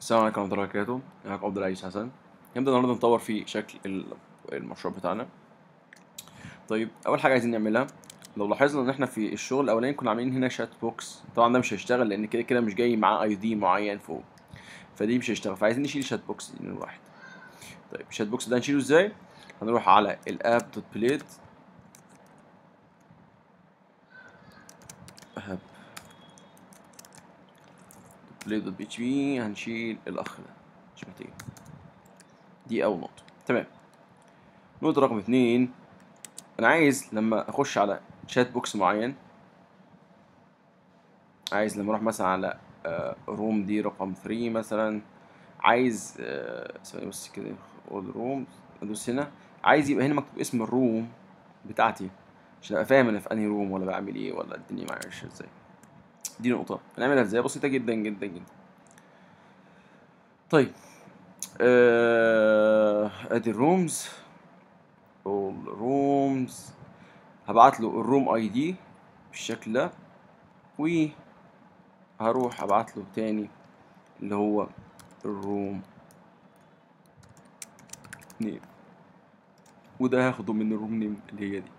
السلام عليكم ورحمة الله وبركاته معاكم عبد العزيز حسن نبدأ النهاردة نطور في شكل ال- المشروع بتاعنا طيب أول حاجة عايزين نعملها لو لاحظنا إن إحنا في الشغل الأولاني كنا عاملين هنا شات بوكس طبعا ده مش هيشتغل لأن كده كده مش جاي معاه أي دي معين فوق فدي مش هيشتغل فعايزين نشيل الشات بوكس دي من واحد طيب الشات بوكس ده هنشيله إزاي؟ هنروح على الاب دوت بليت هاب بليت دوت بي اتش بي هنشيل الأخ ده مش محتاج دي أول نقطة تمام نقطة رقم اتنين أنا عايز لما أخش على شات بوكس معين عايز لما أروح مثلا على روم دي رقم 3 مثلا عايز آه، ثواني بس كده اول روم ادوس هنا عايز يبقى هنا مكتوب اسم الروم بتاعتي عشان ابقى فاهم انا في انهي روم ولا بعمل ايه ولا الدنيا معايا ماشيه ازاي دي نقطة هنعملها ازاي بسيطة جدا جدا جدا طيب آه، ادي الرومز all rooms هبعت له الروم اي دي بالشكل ده وهروح ابعت له تاني اللي هو الروم نيم وده هاخده من الروم نيم اللي هي دي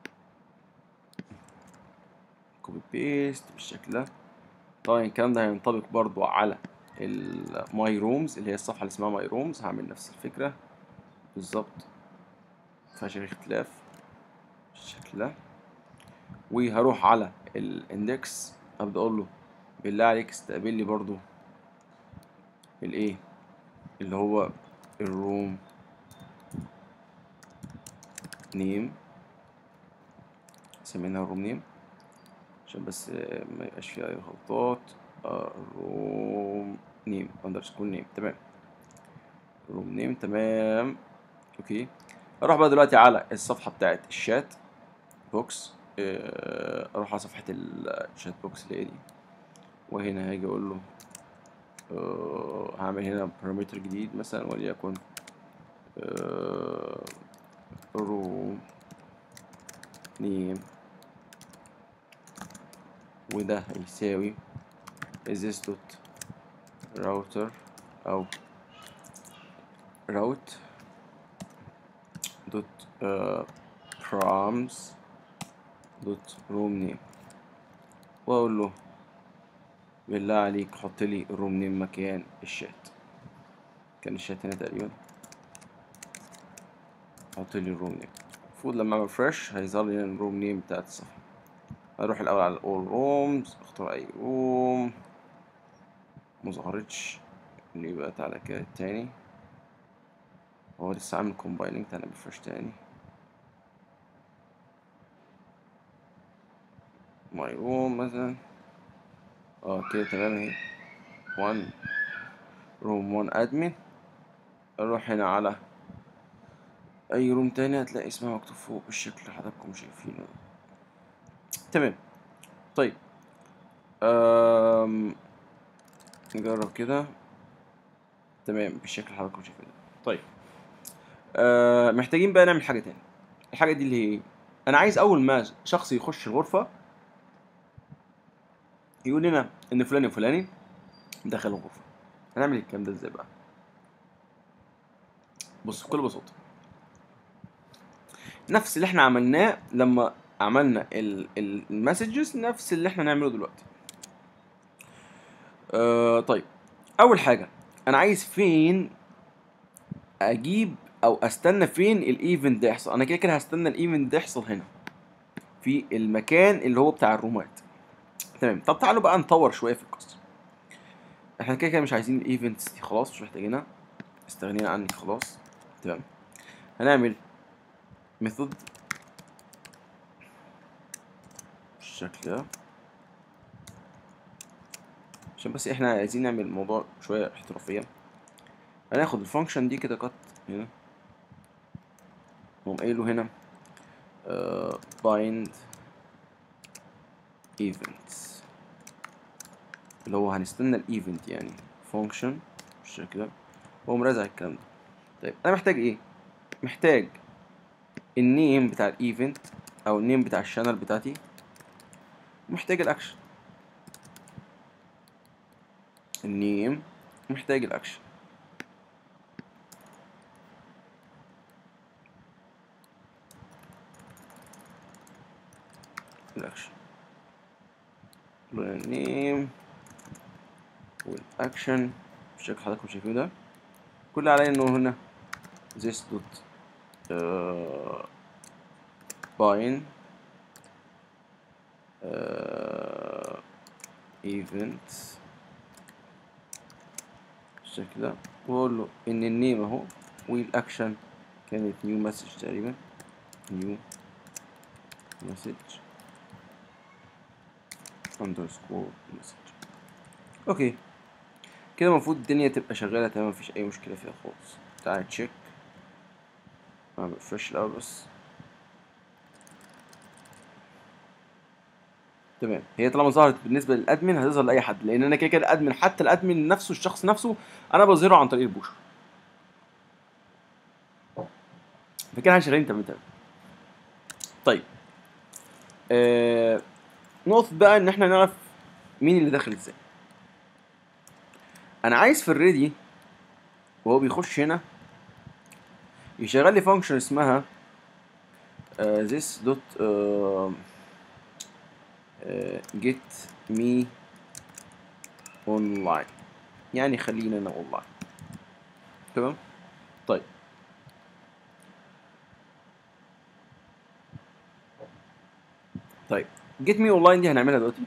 كوبي بيست بالشكل ده طبعا الكلام ده هينطبق برضو على الماي رومز اللي هي الصفحة اللي اسمها ماي رومز هعمل نفس الفكرة بالظبط مفيهاش أي اختلاف بالشكل ده وهروح على الاندكس ابدا اقول له بالله عليك استقبل لي برضو الايه اللي هو الروم نيم سميناها الروم نيم عشان بس آه، ما يبقاش فيها اي غلطات آه، روم نيم اندرسكور نيم تمام روم نيم تمام اوكي اروح بقى دلوقتي على الصفحه بتاعت الشات بوكس آه، اروح على صفحه الشات بوكس اللي هي دي وهنا هاجي اقول له آه، هعمل هنا بارامتر جديد مثلا وليكن روم نيم وده هيساوي is this dot router او route dot uh, proms dot room name واقول له بالله عليك حط لي الروم نيم مكان الشات كان الشات هنا تقريبا حط لي الروم نيم المفروض لما اعمل فريش هيظهر لي هنا الروم نيم بتاعت الصفحه هروح الاول على all rooms اختار اي روم مظهرتش يبقى تعالى كده التاني هو لسه عامل كومبايننج تعالى بفرش تاني ماي روم مثلا اه كده تمام اهي 1 روم 1 ادمن اروح هنا على اي روم تاني هتلاقي اسمها مكتوب فوق بالشكل اللي حضراتكم شايفينه ده. تمام طيب أم... نجرب كده تمام بالشكل اللي حضراتكم شايفينه ده. طيب أه... محتاجين بقى نعمل حاجة تاني الحاجة دي اللي هي ايه انا عايز اول ما شخص يخش الغرفة يقول لنا ان فلان وفلاني دخل الغرفة هنعمل الكلام ده ازاي بقى بص بكل بساطة نفس اللي احنا عملناه لما عملنا المسجز نفس اللي احنا نعمله دلوقتي آه طيب اول حاجة انا عايز فين اجيب او استنى فين الايفنت ده يحصل انا كده كده هستنى الايفنت ده يحصل هنا في المكان اللي هو بتاع الرومات تمام طب تعالوا بقى نطور شويه في القصه احنا كده كده مش عايزين الايفنتس دي خلاص مش محتاجينها استغنينا عنك خلاص تمام هنعمل ميثود بالشكل ده عشان بس احنا عايزين نعمل الموضوع شويه احترافيه هناخد الفانكشن دي كده كات هنا نقوم قايله هنا uh, bind events اللي هو هنستنى الايفنت يعني فانكشن بالشكل ده واقوم رازع الكلام ده طيب انا محتاج ايه محتاج النيم بتاع الايفنت او النيم بتاع الشانل بتاعتي محتاج الاكشن النيم محتاج الاكشن الاكشن النيم والاكشن بالشكل اللي حضراتكم شايفينه ده كل اللي عليا انه هنا this dot uh, bind uh, event بالشكل ده واقول له ان النيم اهو والاكشن كانت نيو مسج تقريبا نيو مسج اندرسكور مسج اوكي كده المفروض الدنيا تبقى شغاله تمام مفيش اي مشكله فيها خالص تعالى تشيك اعمل فريش الاول بس تمام هي طالما ظهرت بالنسبه للادمن هتظهر لاي حد لان انا كده كده الادمن حتى الادمن نفسه الشخص نفسه انا بظهره عن طريق البوشر فكده احنا شغالين تمام تمام طيب آه نقطة بقى ان احنا نعرف مين اللي داخل ازاي انا عايز في الريدي وهو بيخش هنا يشغل لي فانكشن اسمها uh, this dot uh, uh, get me online يعني خلينا انا اونلاين تمام طيب طيب get me online دي هنعملها دلوقتي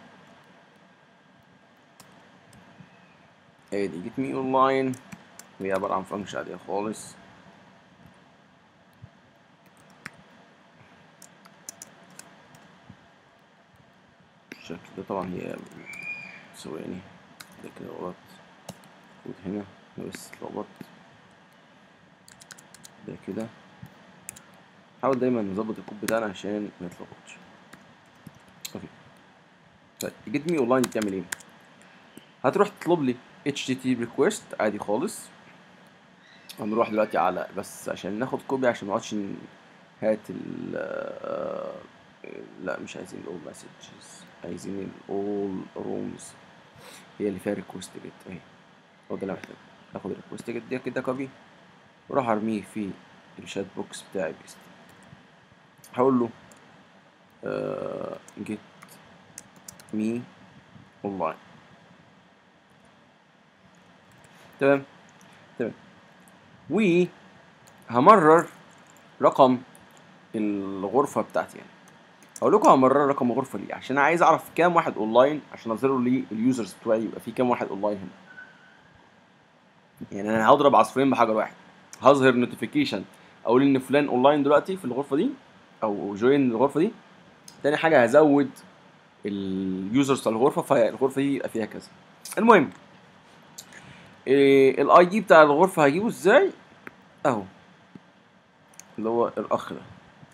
هي دي get me online هي عبارة عن فانكشن عادية خالص بالشكل ده طبعا هي ثواني ده كده غلط المفروض هنا أنا بس اتلخبطت ده كده حاول دايما نظبط الكود بتاعنا عشان ما يتلخبطش اوكي طيب جيت مي اونلاين بتعمل ايه هتروح تطلب لي اتش تي تي ريكويست عادي خالص هنروح دلوقتي على بس عشان ناخد كوبي عشان ما نقعدش ن- هات ال آه، لا مش عايزين الاول مسجز عايزين الاول رومز هي اللي فيها ريكوست جيت اهي هو ده اللي أنا محتاجه اخد الريكوست جيت دي كده كوبي واروح ارميه في الشات بوكس بتاعي بيست هقول له جيت مي اونلاين تمام تمام وهمرر رقم الغرفه بتاعتي يعني هقول لكم همرر رقم الغرفه ليه عشان انا عايز اعرف كام واحد اونلاين عشان اظهر لي اليوزرز بتوعي يبقى في كام واحد اونلاين هنا يعني انا هضرب عصفورين بحجر واحد هظهر نوتيفيكيشن اقول ان فلان اونلاين دلوقتي في الغرفه دي او جوين الغرفه دي تاني حاجه هزود اليوزرز بتاع الغرفه فالغرفه دي يبقى فيها كذا المهم إيه الاي دي بتاع الغرفه هجيبه ازاي اهو اللي هو الاخ ده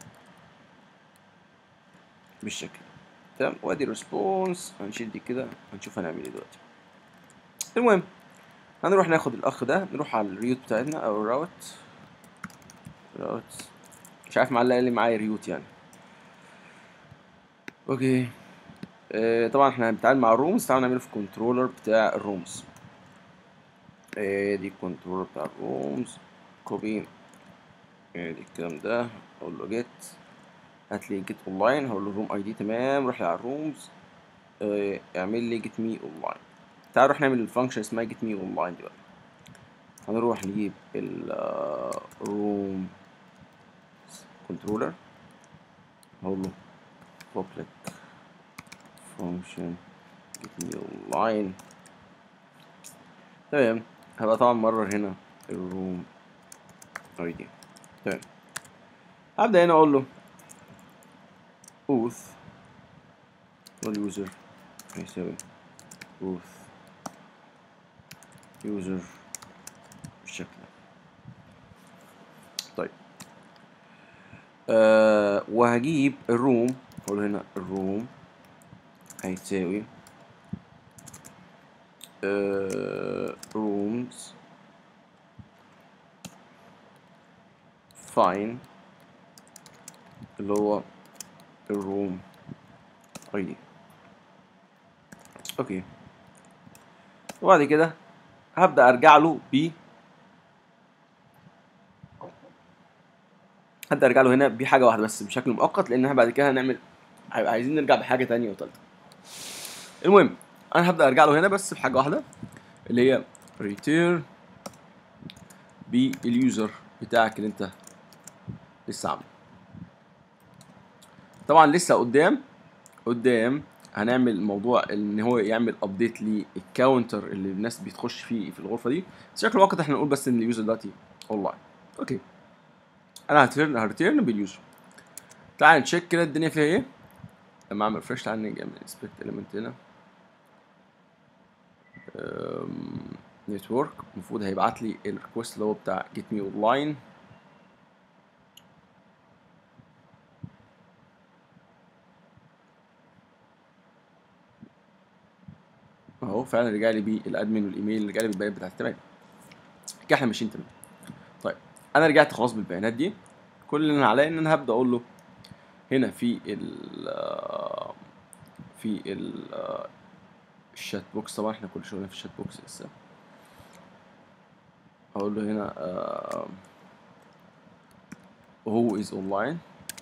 بالشكل تمام وادي الريسبونس هنشيل دي كده هنشوف هنعمل ايه دلوقتي المهم هنروح ناخد الاخ ده نروح على الريوت بتاعتنا او الراوت راوت مش عارف معلق اللي معايا ريوت يعني اوكي آه طبعا احنا هنتعامل مع الرومز تعالوا نعمله في الكنترولر بتاع الرومز آه دي الكنترولر بتاع الرومز كوبي آه دي الكلام ده اقول له جيت هات لي جيت اونلاين هقول له روم اي دي تمام روح لي على الرومز آه اعمل لي جيت مي اونلاين تعال نروح نعمل الفانكشن اسمها جيت مي اونلاين دي بقى هنروح نجيب الروم كنترولر هقول له public function get me online تمام هبقى طبعا مرر هنا الروم اي دي تمام هبدأ هنا اقول له اوث واليوزر هيساوي اوث يوزر بالشكل ده طيب آه وهجيب الروم اقول هنا الروم هيساوي آه rooms fine اللي هو الروم اي دي اوكي وبعد كده هبدا ارجع له ب هبدا ارجع له هنا بحاجه واحده بس بشكل مؤقت لان احنا بعد كده هنعمل هيبقى عايزين نرجع بحاجه تانية وتالتة المهم انا هبدا ارجع له هنا بس بحاجه واحده اللي هي return باليوزر بتاعك اللي انت لسه عامله طبعا لسه قدام قدام هنعمل موضوع ان هو يعمل ابديت للكاونتر اللي الناس بتخش فيه في الغرفه دي بس شكل وقت احنا نقول بس ان اليوزر دلوقتي اونلاين اوكي انا هترن هرتيرن باليوزر تعال نتشيك كده الدنيا فيها ايه لما اعمل فريش تعال نيجي من انسبكت اليمنت هنا نتورك المفروض هيبعت لي الريكوست اللي هو بتاع جيت مي اونلاين اهو فعلا رجع لي بيه الادمن والايميل رجع لي بالبيانات بتاعتي تمام كده احنا ماشيين تمام طيب انا رجعت خلاص بالبيانات دي كل اللي انا عليا ان انا هبدا اقول له هنا في ال في ال الشات بوكس طبعا احنا كل شغلنا في الشات بوكس لسه اقول له هنا هو از اونلاين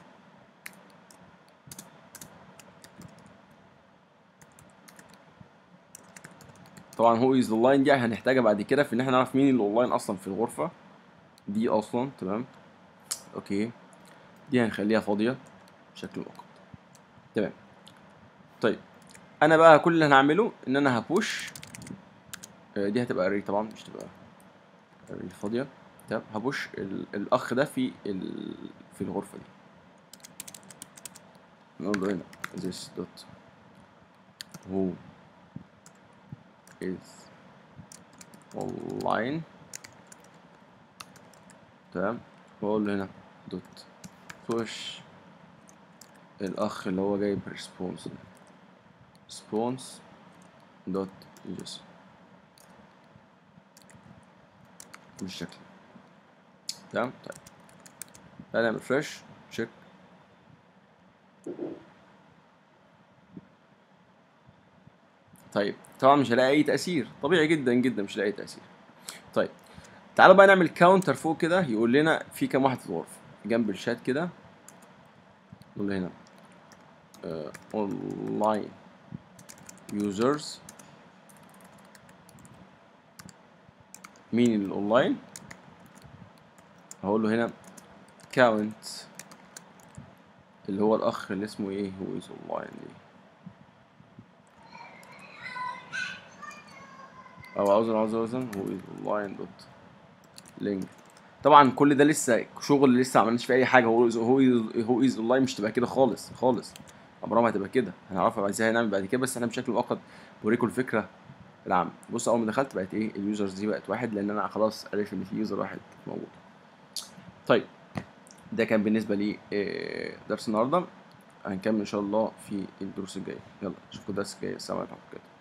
طبعا هو از اونلاين دي هنحتاجها بعد كده في ان احنا نعرف مين اللي اونلاين اصلا في الغرفه دي اصلا تمام اوكي دي هنخليها فاضيه بشكل مؤقت تمام طيب انا بقى كل اللي هنعمله ان انا هبوش دي هتبقى اري طبعا مش تبقى اري فاضيه تمام هبوش الاخ ده في ال... في الغرفه دي نقول له هنا this dot who is online تمام واقول له هنا دوت push الاخ اللي هو جايب response ده response دوت جيسون بالشكل تمام طيب تعالى نعمل فريش تشيك طيب طبعا مش هلاقي اي تاثير طبيعي جدا جدا مش هلاقي اي تاثير طيب تعالوا بقى نعمل كاونتر فوق كده يقول لنا في كام واحد في الغرفه جنب الشات كده نقول هنا اونلاين يوزرز مين الاونلاين هقول له هنا كاونت اللي هو الاخ اللي اسمه ايه هو از اونلاين دي او عاوز عاوز عاوز هو از اونلاين دوت لينك طبعا كل ده لسه شغل لسه ما عملناش فيه اي حاجه هو هو هو از اونلاين مش تبقى كده خالص خالص عمرها ما هتبقى كده هنعرفها ازاي هنعمل بعد كده بس احنا بشكل مؤقت بوريكم الفكره العامه بص اول ما دخلت بقت ايه اليوزرز دي بقت واحد لان انا خلاص عرفت ان في يوزر واحد موجود طيب ده كان بالنسبه لي درس النهارده هنكمل ان شاء الله في الدروس الجايه يلا اشوفكم الدرس الجاي السلام عليكم ورحمه الله